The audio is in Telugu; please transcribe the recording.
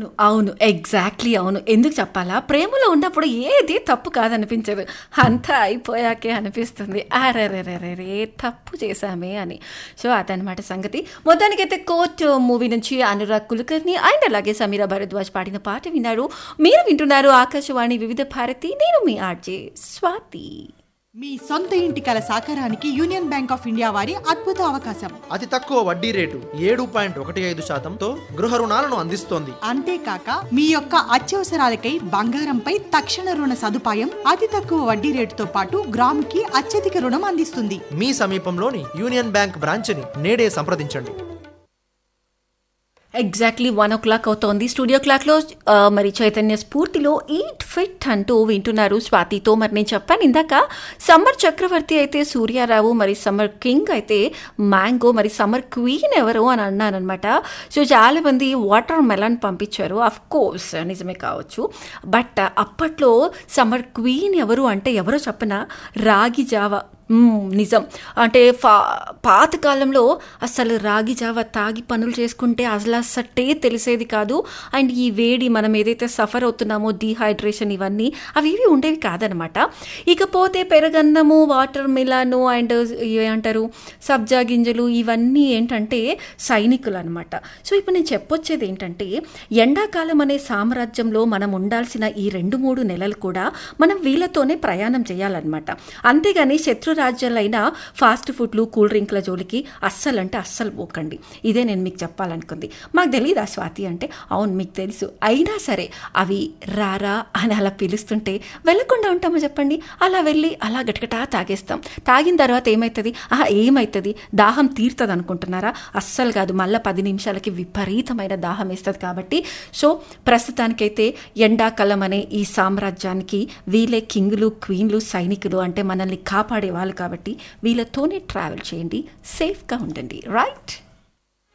అవును అవును ఎగ్జాక్ట్లీ అవును ఎందుకు చెప్పాలా ప్రేమలో ఉన్నప్పుడు ఏది తప్పు కాదనిపించదు అంతా అయిపోయాకే అనిపిస్తుంది అరెరెరెరే తప్పు చేశామే అని సో అదనమాట సంగతి మొత్తానికైతే కోర్ట్ మూవీ నుంచి అనురాగ్ కులకర్ని అండ్ అలాగే సమీరా భరద్వాజ్ పాడిన పాట విన్నారు మీరు వింటున్నారు ఆకాశవాణి వివిధ భారతి నేను మీ ఆర్జే స్వాతి మీ సొంత ఇంటి కల సాకారానికి యూనియన్ బ్యాంక్ ఆఫ్ ఇండియా వారి అద్భుత అవకాశం అతి తక్కువ వడ్డీ రేటు ఏడు పాయింట్ ఒకటి ఐదు శాతంతో గృహ రుణాలను అందిస్తోంది అంతేకాక మీ యొక్క అత్యవసరాలకై బంగారంపై తక్షణ రుణ సదుపాయం అతి తక్కువ వడ్డీ రేటుతో పాటు గ్రాముకి అత్యధిక రుణం అందిస్తుంది మీ సమీపంలోని యూనియన్ బ్యాంక్ బ్రాంచ్ని నేడే సంప్రదించండి ఎగ్జాక్ట్లీ వన్ ఓ క్లాక్ అవుతోంది స్టూడియో క్లాక్లో ఆ, మరి చైతన్య స్ఫూర్తిలో ఈట్ ఫిట్ అంటూ వింటున్నారు స్వాతితో మరి నేను చెప్పాను ఇందాక సమ్మర్ చక్రవర్తి అయితే సూర్యారావు మరి సమ్మర్ కింగ్ అయితే మ్యాంగో మరి సమ్మర్ క్వీన్ ఎవరు అని అన్నానమాట సో చాలా మంది వాటర్ మెలన్ పంపించారు అఫ్ కోర్స్ నిజమే కావచ్చు బట్ అప్పట్లో సమ్మర్ క్వీన్ ఎవరు అంటే ఎవరో చెప్పన రాగి జావా మ్మ్, నిజం అంటే ఫా పాతకాలంలో అసలు రాగి జావ తాగి పనులు చేసుకుంటే అసలు అసట్టే తెలిసేది కాదు అండ్ ఈ వేడి మనం ఏదైతే సఫర్ అవుతున్నామో డీహైడ్రేషన్ ఇవన్నీ అవి ఇవి ఉండేవి కాదనమాట ఇకపోతే పెరగన్నము వాటర్ మిలాను అండ్ ఏమంటారు సబ్జా గింజలు ఇవన్నీ ఏంటంటే సైనికులు అనమాట సో ఇప్పుడు నేను చెప్పొచ్చేది ఏంటంటే ఎండాకాలం అనే సామ్రాజ్యంలో మనం ఉండాల్సిన ఈ రెండు మూడు నెలలు కూడా మనం వీళ్ళతోనే ప్రయాణం చేయాలన్నమాట అంతేగాని శత్రు రాజ్యాలైన ఫాస్ట్ ఫుడ్లు కూల్ డ్రింక్ల జోలికి అస్సలు అంటే అస్సలు పోకండి ఇదే నేను మీకు చెప్పాలనుకుంది మాకు తెలియదు ఆ స్వాతి అంటే అవును మీకు తెలుసు అయినా సరే అవి రారా అని అలా పిలుస్తుంటే వెళ్ళకుండా ఉంటామో చెప్పండి అలా వెళ్ళి అలా గటగటా తాగేస్తాం తాగిన తర్వాత ఏమవుతుంది ఆహా ఏమవుతుంది దాహం తీరుతుంది అనుకుంటున్నారా అస్సలు కాదు మళ్ళీ పది నిమిషాలకి విపరీతమైన దాహం వేస్తుంది కాబట్టి సో ప్రస్తుతానికైతే ఎండాకాలం అనే ఈ సామ్రాజ్యానికి వీళ్ళే కింగులు క్వీన్లు సైనికులు అంటే మనల్ని కాపాడే వాళ్ళు కాబట్టి వీళ్ళతోనే ట్రావెల్ చేయండి సేఫ్గా ఉండండి రైట్